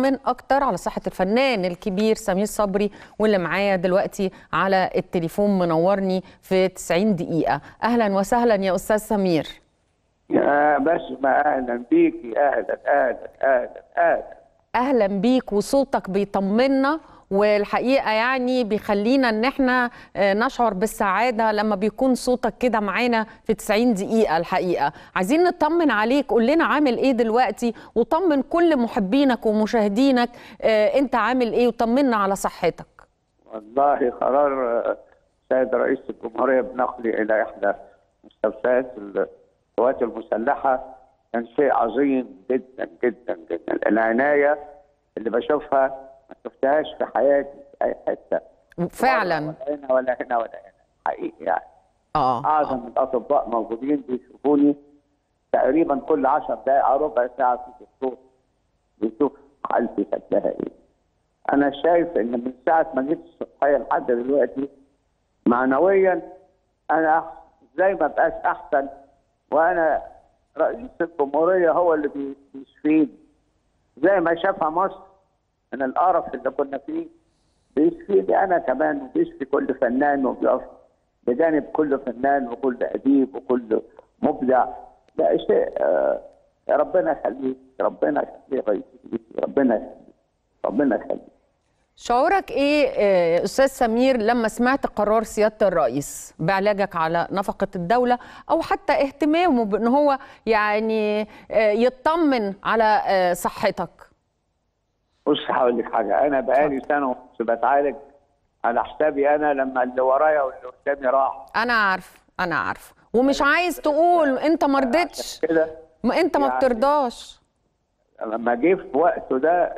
من اكتر على صحه الفنان الكبير سمير صبري واللي معايا دلوقتي على التليفون منورني في 90 دقيقه اهلا وسهلا يا استاذ سمير يا بسمة أهلا بيكي أهلا أهلا أهلا أهلا اهلا بيك وصوتك بيطمنا والحقيقه يعني بيخلينا ان احنا آه، نشعر بالسعاده لما بيكون صوتك كده معانا في 90 دقيقه الحقيقه عايزين نطمن عليك قول لنا عامل ايه دلوقتي وطمن كل محبينك ومشاهدينك آه، انت عامل ايه وطمنا على صحتك والله قرار آه، السيد رئيس الجمهورية بنقلي إلى إحدى مستشفيات القوات المسلحة كان شيء عظيم جدا جدا جدا العناية اللي بشوفها ما شفتهاش في حياتي في أي حتة فعلا ولا هنا ولا هنا ولا هنا حقيقي يعني اه اعظم الاطباء موجودين بيشوفوني تقريبا كل 10 دقائق او ربع ساعه في الدكتور بيشوف حالتي شكلها ايه. انا شايف ان من ساعه ما جيت الصبحيه لحد دلوقتي معنويا انا أح- زي ما بقاش احسن وانا رئيس الجمهوريه هو اللي بي- بيشفيني زي ما شافها مصر من القرف اللي كنا فيه بيشفيني انا كمان وبيشفي كل فنان وبيقف بجانب كل فنان وكل اديب وكل مبدع ده شيء آه، ربنا يخليك ربنا يخليك رئيس ربنا يخليك ربنا يخليك شعورك ايه آه، استاذ سمير لما سمعت قرار سياده الرئيس بعلاجك على نفقه الدوله او حتى اهتمامه بان هو يعني آه، يطمن على آه، صحتك بص هقول لك حاجه انا بقالي سنه ونص بتعالج على حسابي انا لما اللي ورايا واللي قدامي راح انا عارف انا عارف ومش عايز تقول انت ما رضيتش كده ما انت ما يعني- بترضاش لما جه في وقته ده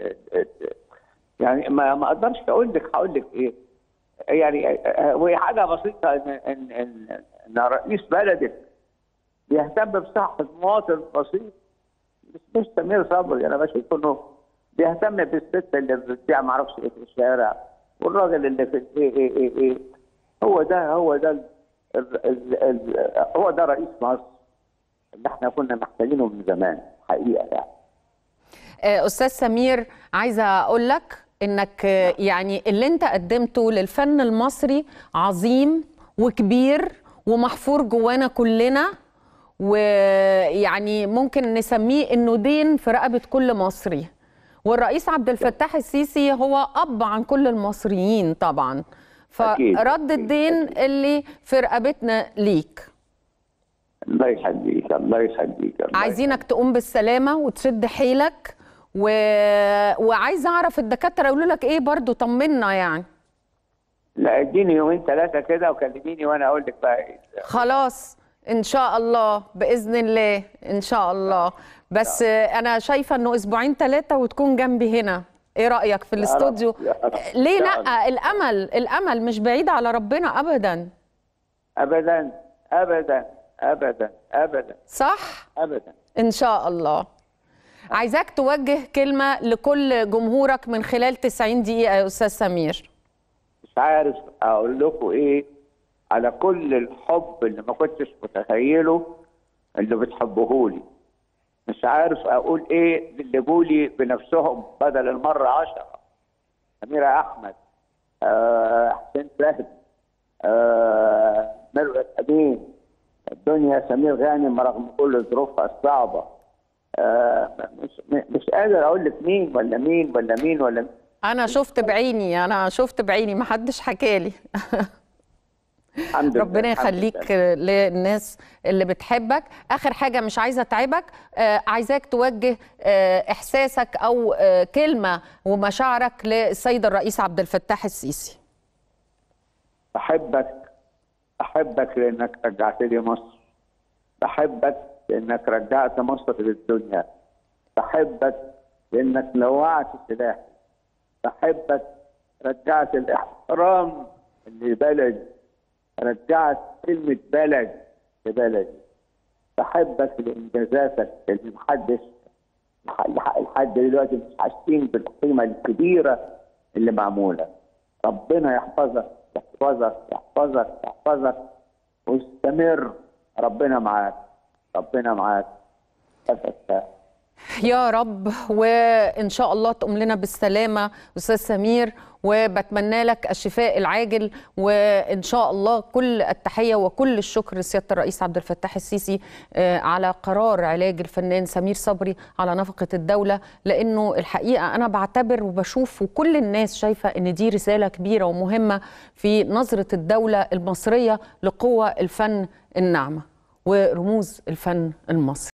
يعني ما ما اقدرش اقول لك هقول لك ايه يعني وهي حاجه بسيطه ان ان ان, إن رئيس بلدك يهتم بصحه مواطن بسيط مش مش سمير صبري انا بشوف انه بيهتم بالست اللي بتبيع ما اعرفش ايه في الشارع والراجل اللي في ايه ايه ايه ايه هو ده هو ده ال ال ال ال هو ده رئيس مصر اللي احنا كنا محتاجينه من زمان حقيقه يعني آه، استاذ سمير عايزه اقول لك انك آه، يعني اللي انت قدمته للفن المصري عظيم وكبير ومحفور جوانا كلنا ويعني ممكن نسميه انه دين في رقبه كل مصري والرئيس عبد الفتاح السيسي هو اب عن كل المصريين طبعا أكيد. فرد الدين اللي في رقبتنا ليك الله يخليك الله يخليك الله عايزينك تقوم بالسلامه وتشد حيلك و... وعايزه اعرف الدكاتره يقولوا لك ايه برضو طمنا يعني لا اديني يومين ثلاثه كده وكلميني وانا اقول لك بقى ايه خلاص ان شاء الله باذن الله ان شاء الله بس انا شايفه انه اسبوعين ثلاثه وتكون جنبي هنا ايه رايك في رب، الاستوديو يا رب، ليه يا لا الامل الامل مش بعيد على ربنا ابدا ابدا ابدا ابدا ابدا صح ابدا ان شاء الله عايزاك توجه كلمه لكل جمهورك من خلال 90 دقيقه يا استاذ سمير مش عارف اقول لكم ايه على كل الحب اللي ما كنتش متخيله اللي بتحبوهولي مش عارف اقول ايه للي جولي بنفسهم بدل المره عشرة سميرة احمد آه حسين فهمي آه ميرفت امين الدنيا سمير غانم رغم كل ظروفها الصعبه آه مش مش قادر اقول لك مين ولا مين ولا مين ولا مين انا شفت بعيني انا شفت بعيني ما حدش حكالي الحمد لله ربنا الحمد يخليك لله. للناس اللي بتحبك اخر حاجه مش عايزه اتعبك آه، عايزاك توجه آه، احساسك او آه، كلمه ومشاعرك للسيد الرئيس عبد الفتاح السيسي بحبك بحبك لانك رجعت لي مصر بحبك لانك رجعت مصر للدنيا بحبك لانك نوعت سلاحي بحبك رجعت الاحترام لبلدي رجعت كلمة بلد لبلدي بحبك لإنجازاتك اللي محدش لح- لحد دلوقتي مش حاسين بالقيمة الكبيرة اللي معمولة ربنا يحفظك يحفظك يحفظك يحفظك واستمر ربنا معاك ربنا معاك فتك يا رب وان شاء الله تقوم لنا بالسلامه استاذ سمير وبتمنى لك الشفاء العاجل وان شاء الله كل التحيه وكل الشكر لسياده الرئيس عبد الفتاح السيسي على قرار علاج الفنان سمير صبري على نفقه الدوله لانه الحقيقه انا بعتبر وبشوف وكل الناس شايفه ان دي رساله كبيره ومهمه في نظره الدوله المصريه لقوى الفن الناعمه ورموز الفن المصري